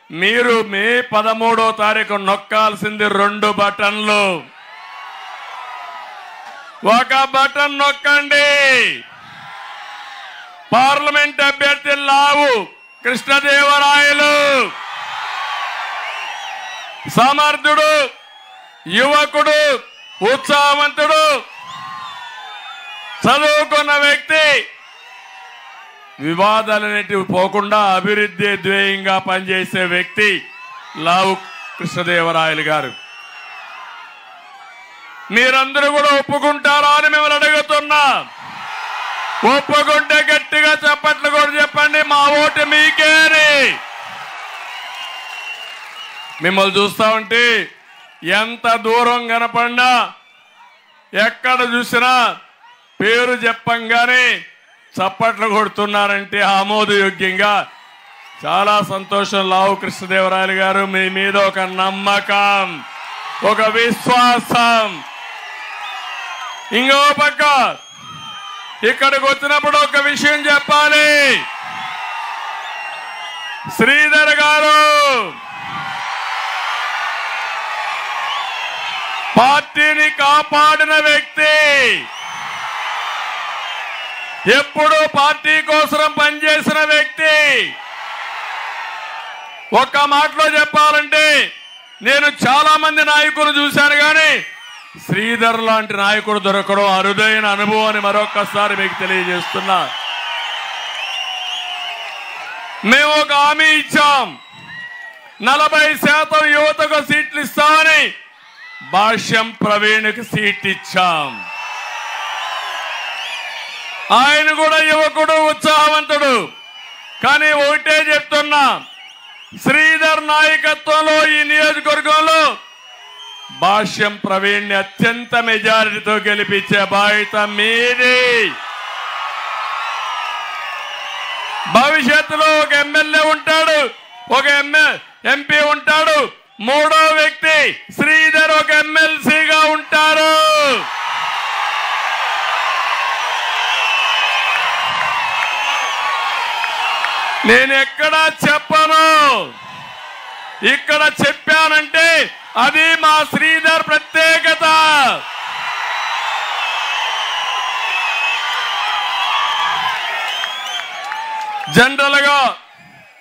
మీరు మే పదమూడో తారీఖు నొక్కాల్సింది రెండు బటన్లు ఒక బటన్ నొక్కండి పార్లమెంట్ అభ్యర్థి లావు కృష్ణదేవరాయలు సమర్థుడు యువకుడు ఉత్సాహవంతుడు చదువుకున్న వ్యక్తి వివాదాలనేటివి పోకుండా అభివృద్ధి ధ్యేయంగా పనిచేసే వ్యక్తి లావు కృష్ణదేవరాయలు గారు మీరందరూ కూడా ఒప్పుకుంటారా అని మిమ్మల్ని అడుగుతున్నా ఒప్పుకుంటే గట్టిగా చెప్పట్లు కూడా చెప్పండి మా ఓటు మీకేని మిమ్మల్ని చూస్తా ఉంటే ఎంత దూరం కనపడినా ఎక్కడ చూసినా పేరు చెప్పంగానే చప్పట్లు కొడుతున్నారంటే ఆమోదయోగ్యంగా చాలా సంతోషం లావు కృష్ణదేవరాయలు గారు మీ మీద ఒక నమ్మకం ఒక విశ్వాసం ఇంకో పక్క ఇక్కడికి వచ్చినప్పుడు ఒక విషయం చెప్పాలి శ్రీధర్ గారు పార్టీని కాపాడిన వ్యక్తి ఎప్పుడూ పార్టీ కోసం పనిచేసిన వ్యక్తి ఒక్క మాటలో చెప్పాలంటే నేను చాలా మంది నాయకులు చూశాను కానీ శ్రీధర్ లాంటి నాయకుడు దొరకడం అరుదైన అనుభవం అని మరొక్కసారి మీకు తెలియజేస్తున్నా మేము ఒక హామీ ఇచ్చాం నలభై శాతం యువతకు సీట్లు ఇస్తామని భాష్యం ప్రవీణ్కి సీట్ ఇచ్చాం ఆయన కూడా యువకుడు ఉత్సాహవంతుడు కానీ ఒకటే చెప్తున్నా శ్రీధర్ నాయకత్వంలో ఈ నియోజకవర్గంలో భాష్యం ప్రవీణ్ అత్యంత మెజారిటీతో గెలిపించే బాధ్యత మీది భవిష్యత్తులో ఒక ఎమ్మెల్యే ఉంటాడు ఒక ఎంఏ ఎంపీ ఉంటాడు మూడో వ్యక్తి శ్రీధర్ ఒక ఎమ్మెల్సీగా ఉంటారు నేను ఎక్కడా చెప్పను ఇక్కడ చెప్పానంటే అది మా శ్రీధర్ ప్రత్యేకత జనరల్ గా